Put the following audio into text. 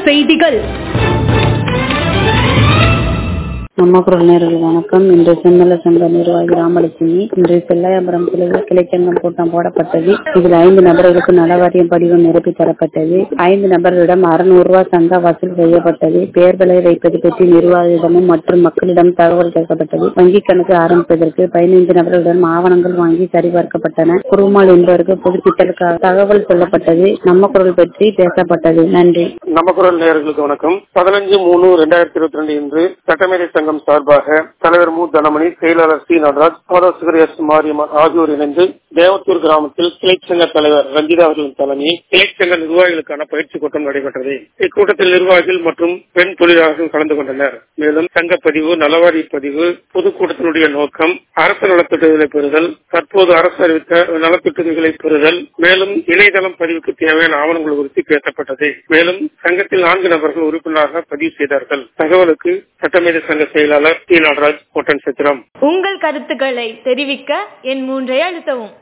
செய்திகள் நம்ம குரல் நேர்கள் வணக்கம் இன்று செம்மல சங்க நிர்வாகி ராமலட்சுமி இன்று செல்லாயபுரம் கிளை கிளைச்சங்கம் கூட்டம் போடப்பட்டது இதில் ஐந்து நபர்களுக்கு நலவாரியம் படிவம் நிரப்பி தரப்பட்டது ஐந்து நபர்களிடம் அறுநூறு ரூபாய் சந்தா வசூல் செய்யப்பட்டது பெயர்களை வைப்பது பற்றி நிர்வாகியிடமும் மற்றும் மக்களிடம் தகவல் கேட்கப்பட்டது வங்கிக் கணக்கு ஆரம்பிப்பதற்கு பதினைந்து நபர்களிடம் ஆவணங்கள் வாங்கி சரிபார்க்கப்பட்டன குருமால் என்பவருக்கு புதுப்பித்தலுக்காக தகவல் சொல்லப்பட்டது நம்ம குரல் பற்றி பேசப்பட்டது நன்றி நம்ம குரல் நேயர்களுக்கு வணக்கம் பதினஞ்சு மூணு ரெண்டாயிரத்தி இருபத்தி ரெண்டு இன்று சட்டமேதை சங்கம் சார்பாக தலைவர் மு தனமணி செயலாளர் சி நடராஜ் ஆலோசகர் எஸ் மாரியம்மன் ஆகியோர் இணைந்து தேவத்தூர் கிராமத்தில் கிளைச்சங்க தலைவர் ரஞ்சிதா அவர்களின் தலைமையில் கிளைச்சங்க நிர்வாகிகளுக்கான பயிற்சி கூட்டம் நடைபெற்றது இக்கூட்டத்தில் நிர்வாகிகள் மற்றும் பெண் தொழிலாளர்கள் கலந்து கொண்டனர் மேலும் சங்கப்பதிவு நலவாரி பதிவு பொதுக்கூட்டத்தினுடைய நோக்கம் அரசு நலத்திட்டங்களை பெறுதல் தற்போது அரசு அறிவித்த நலத்திட்டங்களை பெறுதல் மேலும் இணையதளம் பதிவுக்கு தேவையான ஆவணங்கள் குறித்து பேசப்பட்டது மேலும் சங்கத்தில் நான்கு நபர்கள் உறுப்பினராக பதிவு செய்தார்கள் தகவலுக்கு சட்டமேதை சங்க செயலாளர் டி நடராஜ் கோட்டன் சித்திரம் உங்கள் கருத்துக்களை தெரிவிக்க என் மூன்றை அழுத்தவும்